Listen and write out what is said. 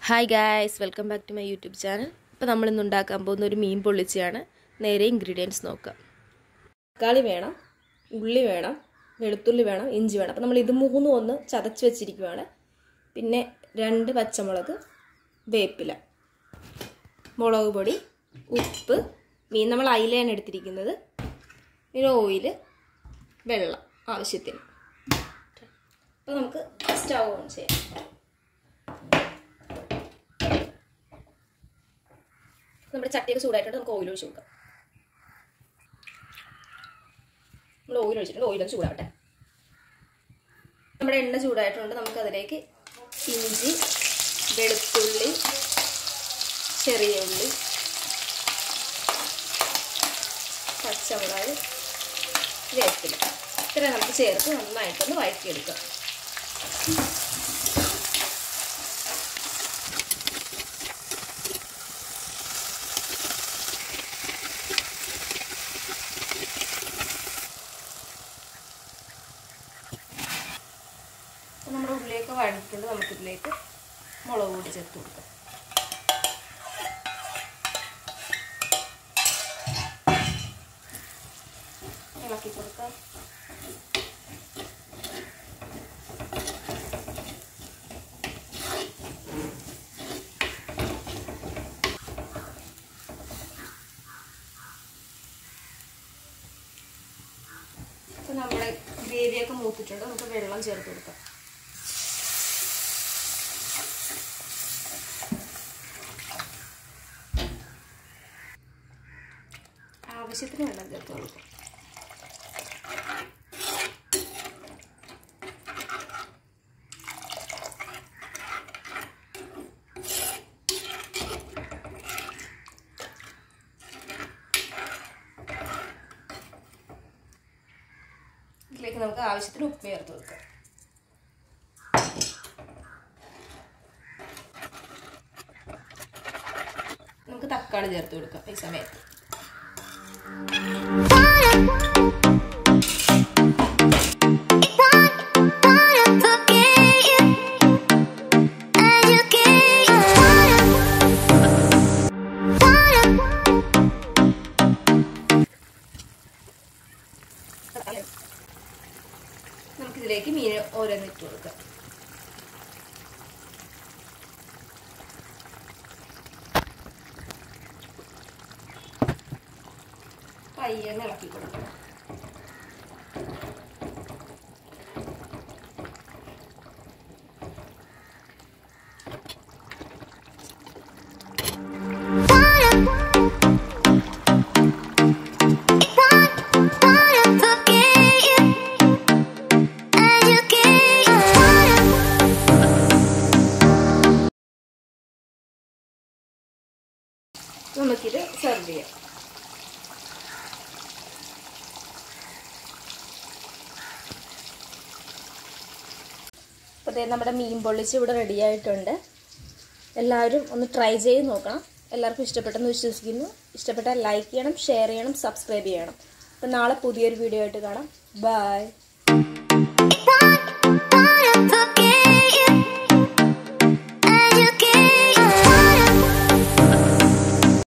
hi guys welcome back to my YouTube channel ഇപ്പോൾ നമ്മളിന്ന് ഉണ്ടാക്കാൻ പോകുന്ന ഒരു മീൻ പൊള്ളിച്ചയാണ് നേരെ ഇൻഗ്രീഡിയൻസ് നോക്കാം തക്കാളി വേണം ഉള്ളി വേണം വെളുത്തുള്ളി വേണം ഇഞ്ചി വേണം അപ്പോൾ നമ്മൾ ഇത് മൂന്നും ഒന്ന് ചതച്ച് വെച്ചിരിക്കുവാണ് പിന്നെ രണ്ട് പച്ചമുളക് വേപ്പില മുളക് പൊടി ഉപ്പ് മീൻ നമ്മൾ അയിലയാണ് എടുത്തിരിക്കുന്നത് പിന്നെ ഓയിൽ വെള്ളം ആവശ്യത്തിന് അപ്പോൾ നമുക്ക് സ്റ്റൗ ഓൺ ചെയ്യാം നമ്മുടെ ചട്ടിയൊക്കെ ചൂടായിട്ടുണ്ട് നമുക്ക് ഓയിൽ ഒഴിച്ച് കൊടുക്കാം നമ്മൾ ഓയിൽ ഒഴിച്ചിട്ടുണ്ട് ഓയിലൊന്ന് ചൂടാവട്ടെ നമ്മുടെ എണ്ണ ചൂടായിട്ടുണ്ട് നമുക്ക് അതിലേക്ക് ഇഞ്ചി വെളുത്തുള്ളി ചെറിയ ഉള്ളി പച്ചമുളക് വേപ്പില ഇത്ര നമുക്ക് ചേർത്ത് നന്നായിട്ടൊന്ന് വഴറ്റിയെടുക്കാം നമ്മുടെ ഉള്ളിലേക്ക് വഴറ്റിക്കൊണ്ട് നമുക്കിതിലേക്ക് മുളക് പൊടി ചേർത്ത് കൊടുക്കാം ഇളക്കി കൊടുക്കാം ഇപ്പം നമ്മുടെ ഗ്രേവിയൊക്കെ മൂത്തിട്ടുണ്ട് നമുക്ക് വെള്ളം ചേർത്ത് കൊടുക്കാം ആവശ്യത്തിന് വെള്ളം ചേർത്ത് കൊടുക്കും ഇതിലേക്ക് നമുക്ക് ആവശ്യത്തിന് ഉപ്പ് ചേർത്ത് കൊടുക്കാം നമുക്ക് തക്കാളി ചേർത്ത് കൊടുക്കാം ഈ സമയത്ത് നമുക്കിതിലേക്ക് മീൻ ഓരോന്ന് ഇട്ട് കൊടുക്കാം പയ്യെന്ന് ഇളക്കി കൊടുക്കണം നമുക്കിത് സെർവ് ചെയ്യാം അപ്പോൾ നമ്മുടെ മീൻ പൊള്ളിച്ച് ഇവിടെ റെഡി ആയിട്ടുണ്ട് എല്ലാവരും ഒന്ന് ട്രൈ ചെയ്ത് നോക്കണം എല്ലാവർക്കും ഇഷ്ടപ്പെട്ടെന്ന് വിശ്വസിക്കുന്നു ഇഷ്ടപ്പെട്ടാൽ ലൈക്ക് ചെയ്യണം ഷെയർ ചെയ്യണം സബ്സ്ക്രൈബ് ചെയ്യണം അപ്പം നാളെ പുതിയൊരു വീഡിയോ ആയിട്ട് കാണാം ബൈ